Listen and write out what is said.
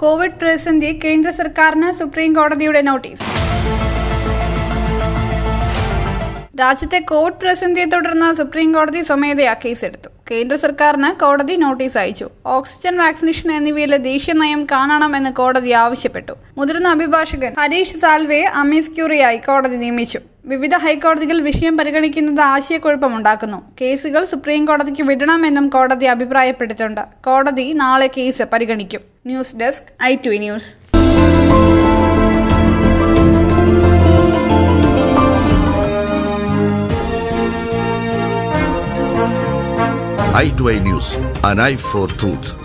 Covid പ്രതിസന്ധി കേന്ദ്ര സർക്കാരിന് സുപ്രീം കോടതിയുടെ നോട്ടീസ് രാജ്യത്തെ കോവിഡ് പ്രതിസന്ധിയെ തുടർന്ന് സുപ്രീം കോടതി സ്വമേധയാ കേസെടുത്തു കേന്ദ്ര സർക്കാരിന് കോടതി നോട്ടീസ് അയച്ചു ഓക്സിജൻ വാക്സിനേഷൻ എന്നിവയിലെ ദേശീയ നയം കാണണമെന്ന് കോടതി ആവശ്യപ്പെട്ടു മുതിർന്ന അഭിഭാഷകൻ ഹരീഷ് സാൽവെ അമീസ് ക്യൂറിയായി കോടതി നിയമിച്ചു വിവിധ ഹൈക്കോടതികൾ വിഷയം പരിഗണിക്കുന്നത് ആശയക്കുഴപ്പമുണ്ടാക്കുന്നു കേസുകൾ സുപ്രീം കോടതിക്ക് വിടണമെന്നും കോടതി അഭിപ്രായപ്പെട്ടിട്ടുണ്ട് കോടതി നാളെ കേസ് പരിഗണിക്കും news desk I T news i2i News, an eye for truth.